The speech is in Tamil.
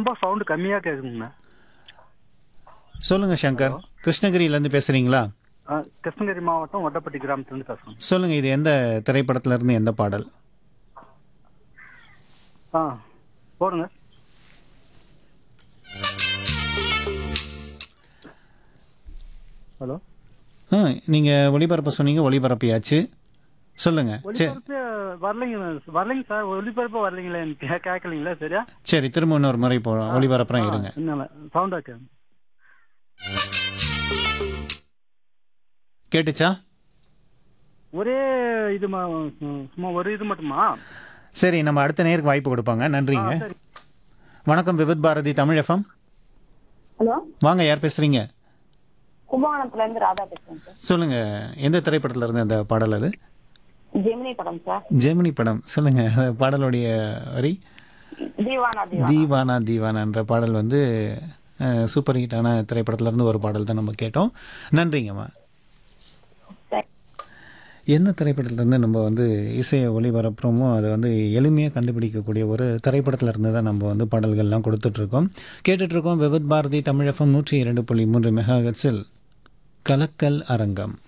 ரொம்ப சவுண்டு கம்மியா கேக்குதுங்கண்ணா சொல்லுங்க சங்கர் கிருஷ்ணகிரியிலேருந்து பேசுறீங்களா ஆ, கிருஷ்ணகிரி மாவட்டம் ஒட்டப்பட்டி கிராமத்துலேருந்து பேசுறோம் சொல்லுங்க இது எந்த திரைப்படத்துல இருந்து எந்த பாடல் ஆ போடுங்க ஹலோ ஆ நீங்க ஒளிபரப்ப சொன்னீங்க ஒளிபரப்பியாச்சு சொல்லுங்க சரி ஒளிபரப்பு வரலைங்க வரலைங்க சார் ஒளிபரப்பு வரலைங்களே எனக்கு கே- கேட்கலைங்களா சரியா சரி திரும்ப இன்னொரு முறை போ ஒளிபரப்புறேன் இருங்க என்ன சவுண்டா கேட்கும் கேட்டுச்சா ஒரே இது மா- சும்மா ஒரு இது மட்டுமா சரி நம்ம அடுத்த நேருக்கு வாய்ப்பு கொடுப்பாங்க நன்றிங்க சரி வணக்கம் விவித் பாரதி தமிழ் எஃப்எம் ஹலோ வாங்க யார் பேசுறீங்க கும்பகோணத்துல இருந்து ராதா பேசுறேன் சார் சொல்லுங்க எந்த திரைப்படத்துல இருந்து அந்த பாடல் அது ஜெமினி படம் சார் ஜெமினி படம் சொல்லுங்க அந்த பாடலுடைய வரி தீவானா தீவா தீவானா தீவானான்ற பாடல் வந்து அஹ், சூப்பர் ஹிட்டான திரைப்படத்துல இருந்து ஒரு பாடல் தான் நம்ம கேட்டோம் நன்றிங்கம்மா சரி. எந்த திரைப்படத்துலேருந்து நம்ம வந்து இசையை ஒளிபரப்புறோமோ அதை வந்து எளிமையாக கண்டுபிடிக்கக்கூடிய ஒரு திரைப்படத்துல இருந்து தான் நம்ம வந்து பாடல்கள்லாம் கொடுத்துட்ருக்கோம் கேட்டுட்ருக்கோம் விவித் பாரதி தமிழ் எஃப்எம் நூற்றி இரண்டு புள்ளி மூன்று மெகாஹெட்ஸில் கலக்கல் அரங்கம்